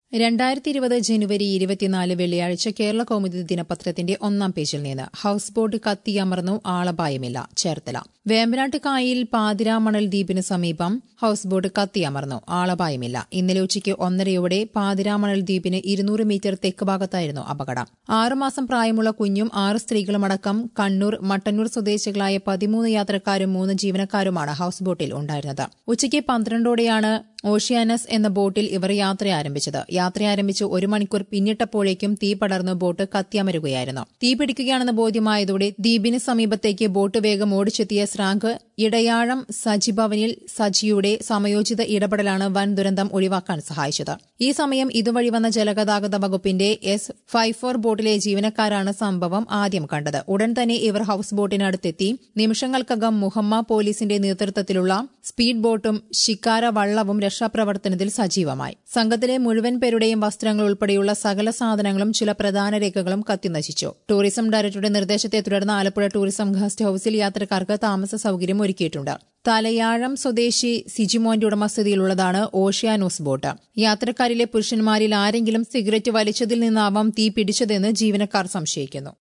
രണ്ടായിരത്തി ഇരുപത് ജനുവരി ഇരുപത്തിനാല് വെള്ളിയാഴ്ച കേരള കൗമുദി ദിനപത്രത്തിന്റെ ഒന്നാം പേജിൽ നിന്ന് ഹൌസ് ബോട്ട് കത്തിയമർന്നു ആളപായമില്ല ചേർത്തല വേമ്പനാട്ട് കായലിൽ പാതിരാമണൽ ദ്വീപിന് സമീപം ഹൌസ് ബോട്ട് കത്തിയമർന്നു ആളപായമില്ല ഇന്നലെ ഉച്ചയ്ക്ക് ഒന്നരയോടെ പാതിരാമണൽ ദ്വീപിന് ഇരുന്നൂറ് മീറ്റർ തെക്ക് ഭാഗത്തായിരുന്നു അപകടം ആറുമാസം പ്രായമുള്ള കുഞ്ഞും ആറ് സ്ത്രീകളുമടക്കം കണ്ണൂർ മട്ടന്നൂർ സ്വദേശികളായ പതിമൂന്ന് യാത്രക്കാരും മൂന്ന് ജീവനക്കാരുമാണ് ഹൌസ് ബോട്ടിൽ ഉണ്ടായിരുന്നത് ഉച്ചയ്ക്ക് പന്ത്രണ്ടോടെയാണ് ഓഷ്യാനസ് എന്ന ബോട്ടിൽ ഇവർ യാത്ര ആരംഭിച്ചത് യാത്ര ആരംഭിച്ച് ഒരു മണിക്കൂർ പിന്നിട്ടപ്പോഴേക്കും തീ പടർന്ന് ബോട്ട് കത്തിയമരുകയായിരുന്നു തീ പിടിക്കുകയാണെന്ന് ബോധ്യമായതോടെ ദ്വീപിന് സമീപത്തേക്ക് ബോട്ട് വേഗം ഓടിച്ചെത്തിയ സ്രാങ്ക് ഇടയാഴം സജിഭവനിൽ സജിയുടെ സമയോചിത ഇടപെടലാണ് വൻ ദുരന്തം ഒഴിവാക്കാൻ സഹായിച്ചത് ഈ സമയം ഇതുവഴി വന്ന ജലഗതാഗത വകുപ്പിന്റെ എസ് ഫൈവ് ഫോർ ബോട്ടിലെ ജീവനക്കാരാണ് സംഭവം ആദ്യം കണ്ടത് ഉടൻ തന്നെ ഇവർ ഹൌസ് ബോട്ടിനടുത്തെത്തി നിമിഷങ്ങൾക്കകം മുഹമ്മ പോലീസിന്റെ നേതൃത്വത്തിലുള്ള സ്പീഡ് ബോട്ടും ശിക്കാര വള്ളവും രക്ഷാപ്രവർത്തനത്തിൽ സജീവമായി സംഘത്തിലെ മുഴുവൻ പേരുടെയും വസ്ത്രങ്ങൾ ഉൾപ്പെടെയുള്ള സകല സാധനങ്ങളും ചില പ്രധാന രേഖകളും കത്തിനശിച്ചു ടൂറിസം ഡയറക്ടറുടെ നിർദ്ദേശത്തെ തുടർന്ന് ആലപ്പുഴ ടൂറിസം ഗസ്റ്റ് ഹൌസിൽ യാത്രക്കാർക്ക് താമസ സൌകര്യം ഒരുക്കിയിട്ടുണ്ട് തലയാഴം സ്വദേശി സിജിമോന്റെ ഉടമസ്ഥതയിലുള്ളതാണ് ഓഷ്യാനോസ് ബോട്ട് യാത്രക്കാരിലെ പുരുഷന്മാരിൽ ആരെങ്കിലും സിഗരറ്റ് വലിച്ചതിൽ നിന്നാവാം തീ പിടിച്ചതെന്ന് ജീവനക്കാർ സംശയിക്കുന്നു